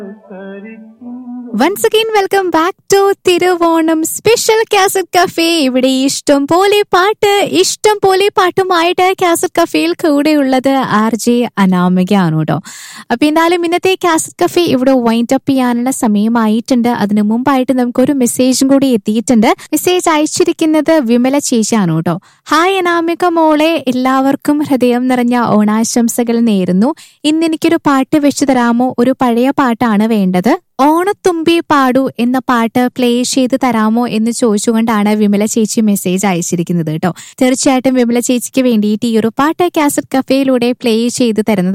once again welcome back to Thiruvonam special cassette cafe ഇവിടെ ഇഷ്ടം പോലെ പാട്ട് ഇഷ്ടം പോലെ പാട്ടുമായിട്ട് കാസറ്റ് കഫേയിൽ കൂടെയുള്ളത് ആർ ജെ അനാമികയാണ് കേട്ടോ അപ്പൊ എന്തായാലും ഇന്നത്തെ കാസറ്റ് കഫേ ഇവിടെ വൈൻഡ് അപ്പ് ചെയ്യാനുള്ള സമയമായിട്ടുണ്ട് അതിനു മുമ്പായിട്ട് നമുക്കൊരു മെസ്സേജും കൂടി എത്തിയിട്ടുണ്ട് മെസ്സേജ് അയച്ചിരിക്കുന്നത് വിമല ചേച്ചിയാണ് കേട്ടോ ഹായ് അനാമിക മോളെ എല്ലാവർക്കും ഹൃദയം നിറഞ്ഞ ഓണാശംസകൾ നേരുന്നു ഇന്ന് എനിക്കൊരു പാട്ട് വെച്ചു തരാമോ ഒരു പഴയ പാട്ടാണ് വേണ്ടത് ഓണത്തുമ്പി പാടു എന്ന പാട്ട് പ്ലേ ചെയ്ത് തരാമോ എന്ന് ചോദിച്ചുകൊണ്ടാണ് വിമല ചേച്ചി മെസ്സേജ് അയച്ചിരിക്കുന്നത് കേട്ടോ തീർച്ചയായിട്ടും വിമല ചേച്ചിക്ക് വേണ്ടിയിട്ട് ഈ ഒരു പാട്ട് കാസറ്റ് കഫേയിലൂടെ പ്ലേ ചെയ്ത് തരുന്നത്